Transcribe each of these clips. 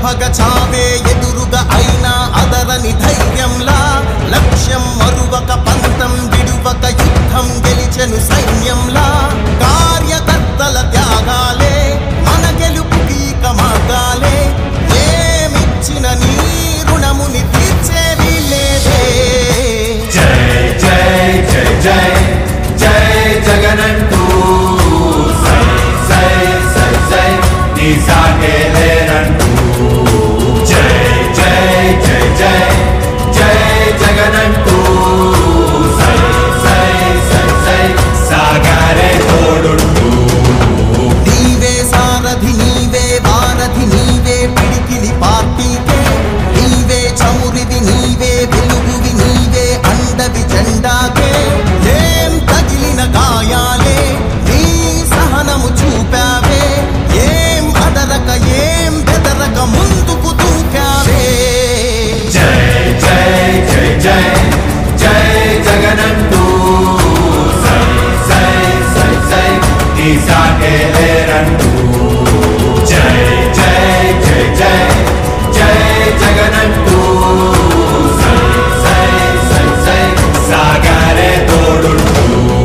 భగ చావే ఎదురుగా అయినా అదరని ధైర్యంలా లక్ష్యం మరువక పంతం విడువక యుద్ధం గెలిచెను సైన్యంలా కార్యకర్తల త్యాగాలే మన గెలుపుకి ఇక మార్గాలే ఏమిచ్చిన నీ రుణముని తీర్చేవి లేదే జై జై జై జై జై జగనంటూ సై సై సై సై నీ సాగే లేరంటూ జై జై జై జై జై జగనంటూ సై సై సై సై సాగారే తోడుంటూ నీవే సారథి నీవే వారధి నీవే పిడికిలి పార్టీకే నీవే చమురివి నీవే వెలుగువి నీవే అండవి జెండాకే ఏం తగిలిన గాయాలే నీ సహనము చూపావే ఏం అదరక ఏం బెదరక ముందుకు దూకావే జై జై జై జై జై జగనంటూ సై సై సై సై నీ సాగే లేరంటూ జై జై జై జై జై జగనంటూ సై సై సై సై సాగారే తోడుంటూ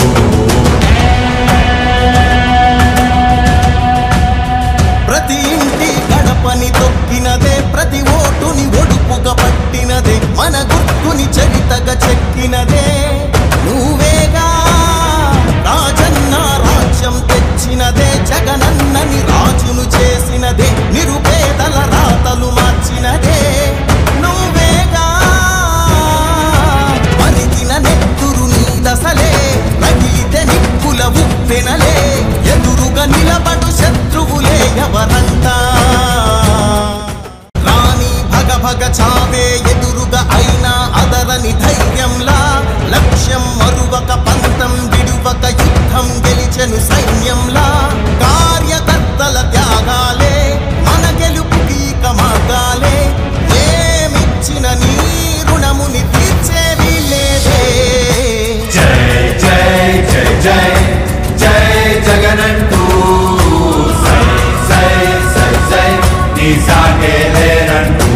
ప్రతి ఇంటి గడపని తొక్కినదే ప్రతి ఓటుని ఒడుపుగా పట్టినదే మన గుర్తుని చరితగా చెక్కినదే నువ్వేగా రాజన్న రాజ్యం తెచ్చినదే జగనన్నని రాజును చేసినదే నిరుపేదల రాతలు మార్చినదే నువ్వేగా మరిగిన నెత్తురు నీ దశలే రగిలితే నిప్పుల ఉప్పెనలే ఎదురుగా నిలబడు శత్రువులే ఎవరంతా రాణి భగ భగ చావే ఎదురుగా అయినా అదరని ధైర్యంలా లక్ష్యం మరువక పంతం విడువక యుద్ధం గెలిచెను సైన్యంలా కార్యకర్తల త్యాగాలే మన గెలుపుకి ఇక మార్గాలే ఏమిచ్చిన నీ రుణముని తీర్చేవి లేదే జై జై జై జై జై జగనంటూ సై సై సై సై నీ సాగే లేరంటూ